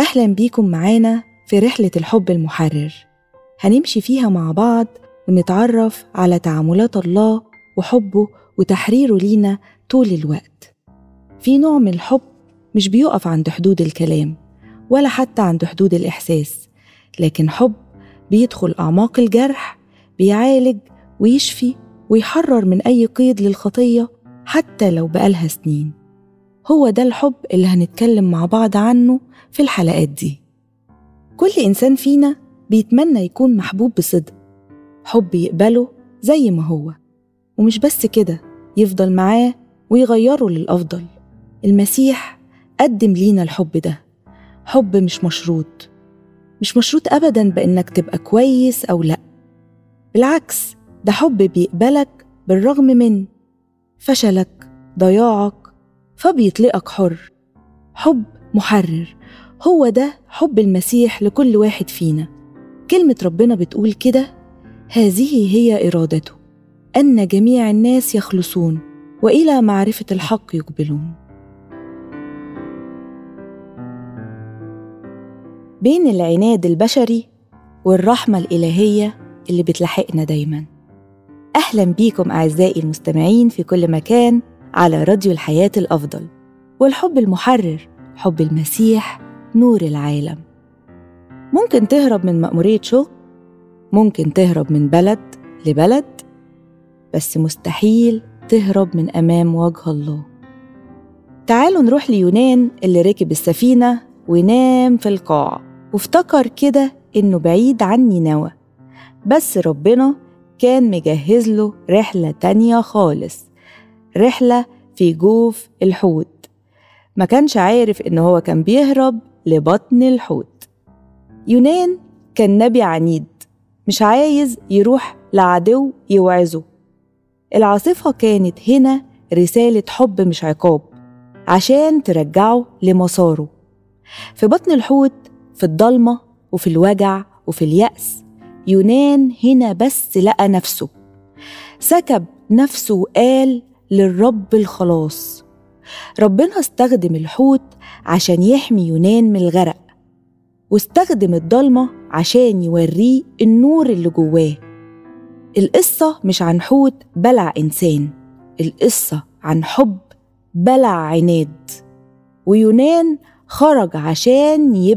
أهلا بيكم معانا في رحلة الحب المحرر هنمشي فيها مع بعض ونتعرف على تعاملات الله وحبه وتحريره لينا طول الوقت في نوع من الحب مش بيقف عند حدود الكلام ولا حتى عند حدود الإحساس لكن حب بيدخل أعماق الجرح بيعالج ويشفي ويحرر من أي قيد للخطية حتى لو بقالها سنين هو ده الحب اللي هنتكلم مع بعض عنه في الحلقات دي كل إنسان فينا بيتمنى يكون محبوب بصدق حب يقبله زي ما هو ومش بس كده يفضل معاه ويغيره للأفضل المسيح قدم لينا الحب ده حب مش مشروط مش مشروط أبدا بإنك تبقى كويس أو لأ بالعكس ده حب بيقبلك بالرغم من فشلك ضياعك فبيطلقك حر حب محرر هو ده حب المسيح لكل واحد فينا كلمة ربنا بتقول كده هذه هي إرادته أن جميع الناس يخلصون وإلى معرفة الحق يقبلون بين العناد البشري والرحمة الإلهية اللي بتلاحقنا دايما أهلا بيكم أعزائي المستمعين في كل مكان على راديو الحياة الأفضل والحب المحرر حب المسيح نور العالم ممكن تهرب من مأمورية شغل ممكن تهرب من بلد لبلد بس مستحيل تهرب من أمام وجه الله تعالوا نروح ليونان اللي ركب السفينة ونام في القاع وافتكر كده إنه بعيد عن نينوى بس ربنا كان مجهز له رحلة تانية خالص رحلة في جوف الحوت ما كانش عارف إن هو كان بيهرب لبطن الحوت يونان كان نبي عنيد مش عايز يروح لعدو يوعظه العاصفة كانت هنا رسالة حب مش عقاب عشان ترجعه لمساره في بطن الحوت في الضلمة وفي الوجع وفي اليأس يونان هنا بس لقى نفسه سكب نفسه وقال للرب الخلاص ربنا استخدم الحوت عشان يحمي يونان من الغرق واستخدم الضلمة عشان يوريه النور اللي جواه القصة مش عن حوت بلع إنسان القصة عن حب بلع عناد ويونان خرج عشان يبقى